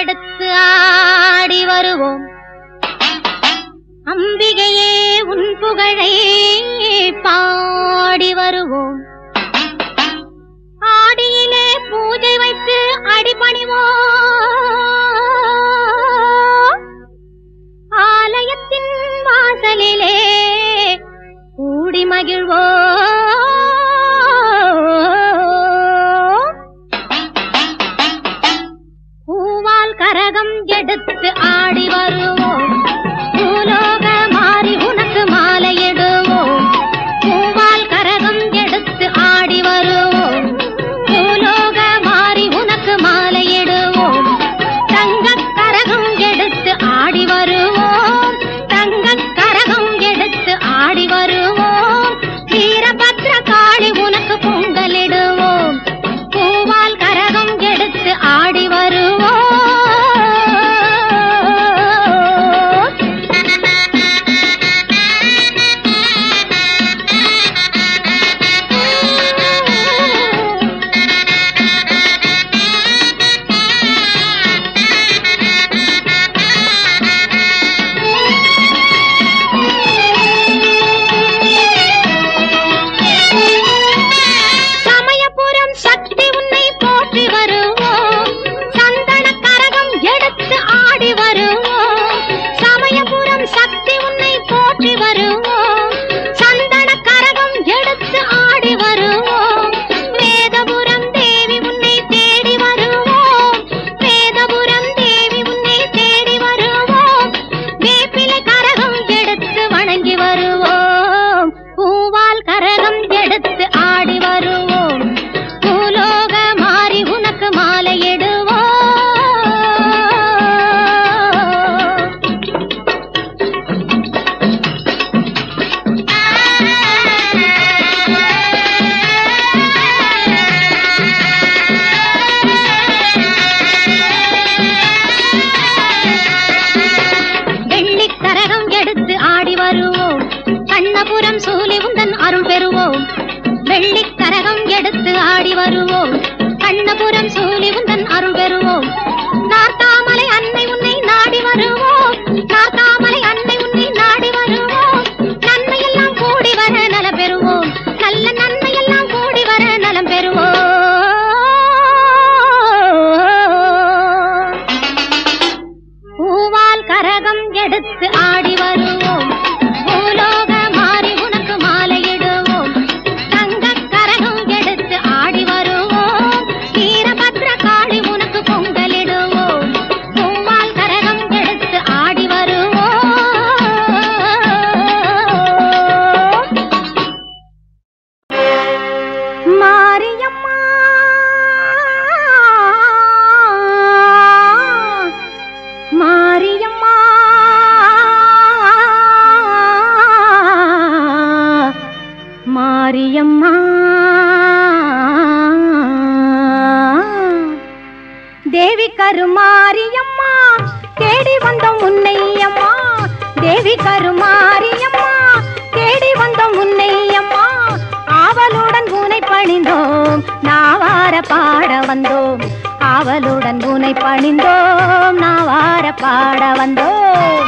எடுத்து ஆடி வருவோம் அம்பிகையே உன் புகழை பாடி வருவோம் ஆடியிலே பூஜை வைத்து அடிபணிவோம் ஆலயத்தின் வாசலிலே கூடி மகிழ்வோம் பூவால் கரகம் எடுத்து ஆடி வருவோம் பூலோக மாறி உனக்கு மாலையிடுவோம் பூவால் கரகம் எடுத்து ஆடி வருவோம் பூலோக மாறி உனக்கு மாலையிடுவோம் தங்கக் கரகம் எடுத்து ஆடி வருவோம் தங்கக் கரகம் எடுத்து ஆடி வருவோம் வீரபத்ர காளி உனக்கு பொங்கலிடுவோம் பூவால் கரகம் எடுத்து ஆடி வருவோம் சமயபுரம் சக்தி உன்னை போற்றி வருவோம் சந்தன கரகம் எடுத்து ஆடி வருவோம் சமயபுரம் சக்தி உன்னை போற்றி வருவோம் சந்தன கரகம் எடுத்து ஆடி வருவோம் வேதபுரம் தேவி உன்னை தேடி வருவோம் வேதபுரம் தேவி உன்னை தேடி வருவோம் வேப்பிலை கரகம் எடுத்து வணங்கி வருவோம் பூவால் கரகம் எடுத்து ஆடி வருவோம் பூலோக மாறி உனக்கு மாலையிடுவோம் வெள்ளிக் கரகம் எடுத்து ஆடி வருவோம் கண்ணபுரம் சூலி உந்தன் அருள் பெறுவோம் வெள்ளிக் கரகம் எடுத்து ஆடி வருவோம் கண்ணபுரம் சூலி உந்தன் அருள் பெறுவோம் நார்த்தாமலை அன்னை உன்னை நாடி வருவோம் நார்த்தாமலை அன்னை உன்னை நாடி வருவோம் நன்மையெல்லாம் கூடி வர நலம் பெறுவோம் நல்ல நன்மையெல்லாம் கூடி வர நலம் பெறுவோம் பூவால் கரகம் எடுத்து ஆடி வருவோம் பூலோக மாறி உனக்கு மாலையிடுவோம் தங்கக் கரகம் எடுத்து ஆடி வருவோம் வீரபத்ர காளி உனக்கு பொங்கலிடுவோம் பூவால் கரகம் எடுத்து ஆடி வருவோம் மாரியம்மா மாரியம்மா மாரியம்மா தேவி கருமாரியம்மா தேடி வந்தோம் உன்னையம்மா தேவி கருமாரியம்மா தேடி வந்தோம் உன்னையம்மா ஆவலுடன் உனை பணிந்தோம் நாவார பாட வந்தோம் ஆவலுடன் உனை பணிந்தோம் நாவார பாட வந்தோம்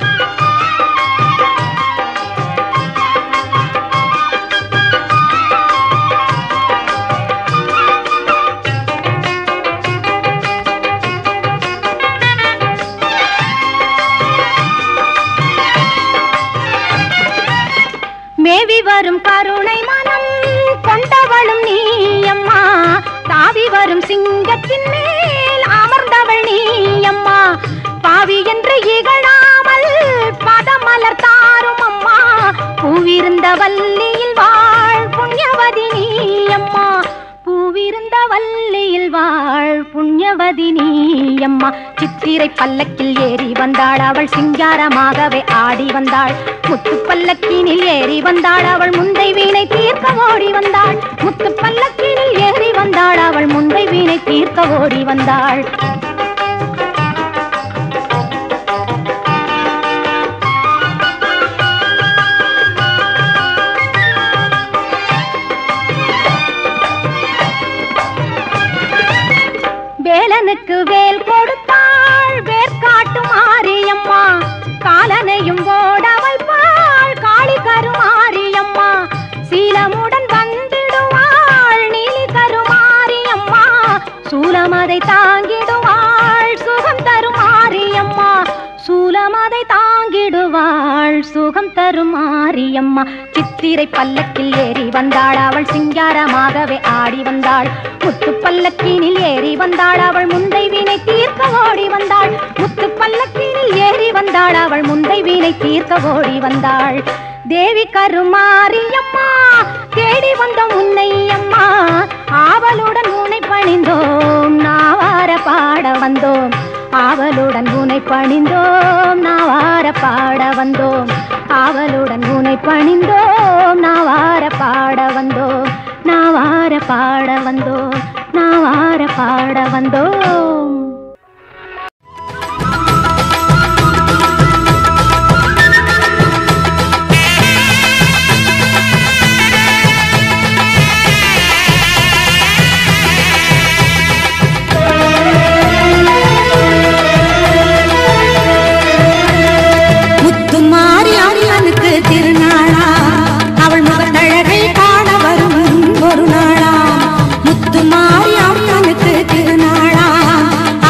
மேவி வரும் கருணை மனம் கொண்டவளும் நீயம்மா தாவி வரும் சிங்கத்தின் மேல் அமர்ந்தவள் நீயம்மா பாவி என்று இகழாமல் பதமலர் தாரும் அம்மா பூவிருந்த வல்லியில் வாழ் புண்ணியவதி நீயம்மா பூவிருந்த வல்லியில் வாழ் புண்ணியவதி நீயம்மா சித்திரை பல்லக்கில் ஏறி வந்தாள் அவள் சிங்காரமாகவே ஆடி வந்தாள் முத்து பல்லக்கினில் ஏறி வந்தாள் அவள் முந்தை வீணை தீர்க்க ஓடி வந்தாள் முத்து பல்லக்கினில் ஏறி வந்தாள் அவள் முந்தை வீணை தீர்க்க ஓடி வந்தாள் வேலனுக்கு வேல் கொடுத்தாள் ஆற்றையும் ஓட வைப்பாள் காளி கருமாரியம்மா சீலமுடன் வந்திடுவாள் நீலி கருமாரியம்மா சூலமதை தாங்கிடுவாள் சுகம் தருமாரியம்மா சூலமதை தாங்கிடுவாள் சுகம் தருமாரியம்மா சித்திரை பல்லக்கில் ஏறி வந்தாள் அவள் சிங்காரமாகவே ஆடி வந்தாள் முத்து பல்லக்கினில் ஏறி வந்தாள் அவள் முந்தை வினை தீர்க்க ஓடி வந்தாள் முத்து பல்லக்கினில் ஏறி வந்தாள் அவள் முந்தை வினை தீர்க்க ஓடி வந்தாள் தேவி கருமாரியம்மா தேடி வந்தோம் உன்னை அம்மா ஆவலுடன் உன்னை பணிந்தோம் நாவார பாட வந்தோம் ஆவலுடன் உன்னை பணிந்தோம் நாவார பாட வந்தோம் ஆவலுடன் உன்னை பணிந்தோம் நாவார பாட வந்தோம் நாவார பாட வந்தோம் நாவார பாட வந்தோம் முத்துமாரி அம்மனுக்கு திருநாளா அவள் முகத்தழகை காண வரும் ஒரு நாளா முத்துமாரி அம்மனுக்கு திருநாளா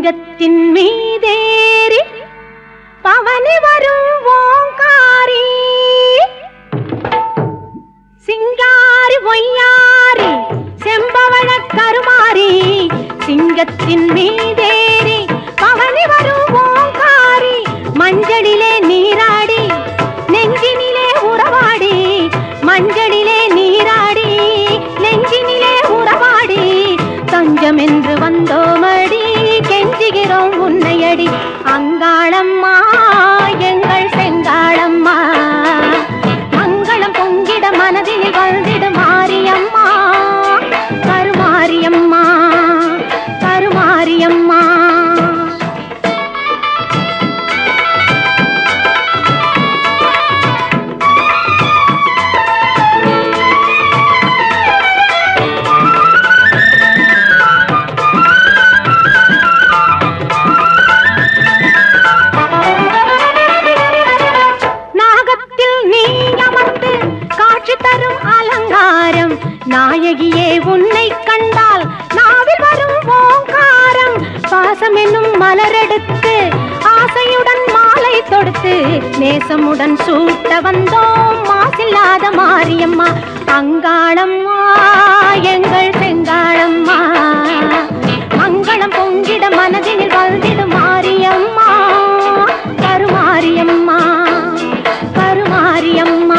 சிங்கத்தின் மீதேறி பவனி வரும் ஓங்காரி சிங்காரி ஒய்யாரி செம்பவள கருமாரி சிங்கத்தின் மீதேறி பவனி வரும் ஓங்காரி மஞ்சளிலே நீராடி நெஞ்சினிலே உறவாடி மஞ்சளிலே நீராடி நெஞ்சினிலே உறவாடி தஞ்சம் என்று வந்தோமடி கெஞ்சுகிறோம் உன்னையடி அங்காளம்மா எங்கள் செங்காளம்மா மங்களம் பொங்கிட மனதினில் வந்திட மாரியம்மா கருமாரியம்மா கருமாரியம்மா நாகத்தில் நீ அமர்ந்து காட்சி தரும் அலங்காரம் நாயகியே உன்னை கண்டால் நாவில் வரும் ஓங்காரம் பாசம் என்னும் மலரெடுத்து ஆசையுடன் மாலை தொடுத்து நேசமுடன் சூட்ட வந்தோம் மாசில்லாத மாரியம்மா அங்காளம்மா எங்கள் செங்காளம்மா மங்களம் பொங்கிட மனதினில் வந்திடு மாரியம்மா கருமாரியம்மா கருமாரியம்மா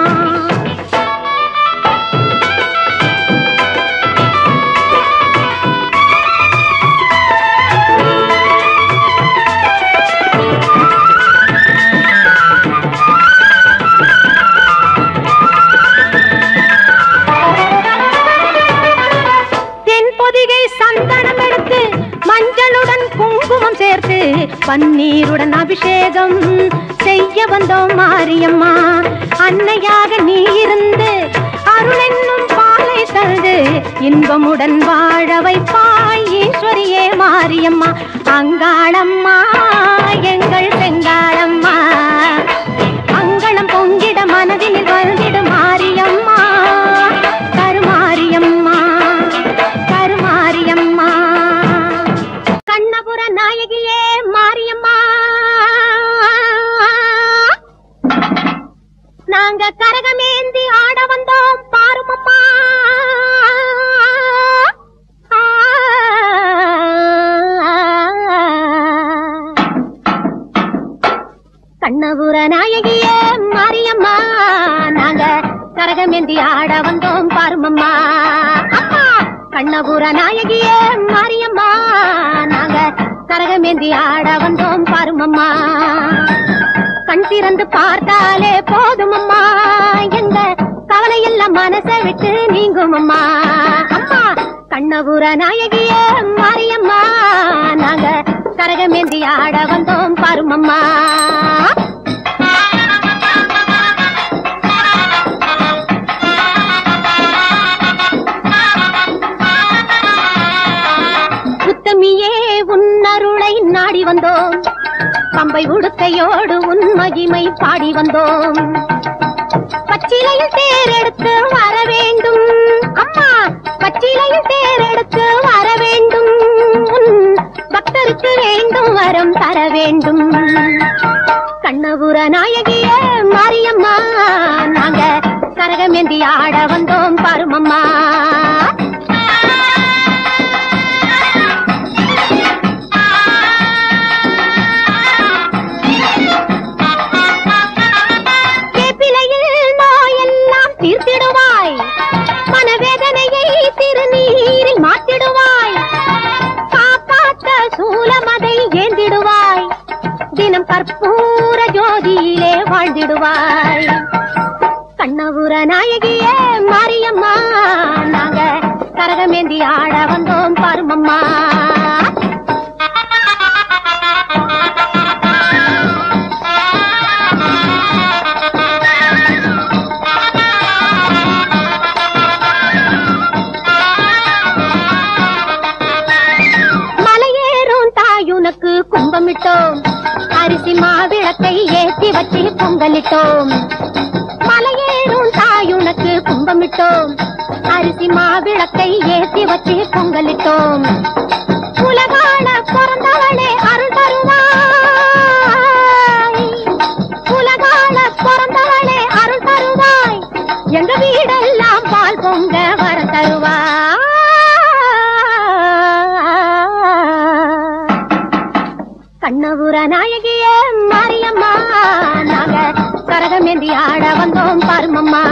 தென்பொதிகை சந்தனம் எடுத்து மஞ்சளுடன் குங்குமம் சேர்த்து பன்னீருடன் அபிஷேகம் செய்ய வந்தோம் மாரியம்மா அன்னையாக நீ இருந்து அருள் என்னும் பாலை தந்து இன்பமுடன் வாழ வைப்பாய் ஈஸ்வரியே மாரியம்மா அங்காளம்மா எங்கள் செங்காளம்மா அங்களம் பொங்கிட மனதினில் வந்திடு மாரியம்மா கருமாரியம்மா கருமாரியம்மா கண்ணபுர நாயகியே மாரியம்மா நாங்க கரகமேந்தி ஆட வந்தோம் பாருமம்மா கண்ணபுர நாயகியே மாரியம்மா நாங்க கரகமேந்தி ஆட வந்தோம் பாருமம்மா அம்மா கண்ணபுர நாயகியே மாரியம்மா நாங்க கரகமேந்தி ஆட வந்தோம் பாருமம்மா கண் திறந்து பார்த்தாலே போதும் அம்மா எங்க கவலையெல்லாம் மனசை விட்டு நீங்கும் அம்மா அம்மா கண்ணபுர நாயகியே மாரியம்மா நாங்க கரகமேந்தி ஆட வந்தோம் பாருமம்மா உத்தமியே உன்னருளை நாடி வந்தோம் பம்பை உடுக்கையோடு உன் மகிமை பாடி வந்தோம் பச்சிலையில் தேரெடுத்து வர வேண்டும் அம்மா பச்சிலையில் தேரெடுத்து வர வேண்டும் உன் பக்தருக்கு வேண்டும் வரம் தர வேண்டும் கண்ணபுர நாயகிய மாரியம்மா நாங்க கரகமேந்தி ஆட வந்தோம் பாருமம்மா வேப்பிலையில் நோயெல்லாம் தீர்த்திடுவாய் மனவேதனையை திருநீரில் மாற்றிடுவாய் காப்பாத்த சூலமதை ஏந்திடுவாய் தினம் கற்பூர ஜோதியிலே வாழ்ந்திடுவாய் கண்ணபுர நாயகியே மாரியம்மா நாங்க கரகமேந்தி ஆட வந்தோம் பாருமம்மா மலையேறும் தாயுனக்கு கும்பமிட்டோம் அரிசி மாவிளக்கை ஏத்தி வச்சு பொங்கலிட்டோம் மலையேறும் தாயுனக்கு கும்பமிட்டோம் அரிசி மாவிளக்கை ஏத்தி வச்சு பொங்கலிட்டோம் உலகான பிறந்த கண்ணபுர நாயகிய மாரியம்மா நாங்க கரகமேந்தி ஆட வந்தோம் பாருமம்மா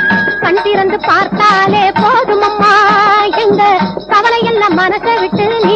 கண் திறந்து பார்த்தாலே போதுமம்மா எங்க கவலை எல்லாம் மனசை விட்டு நீ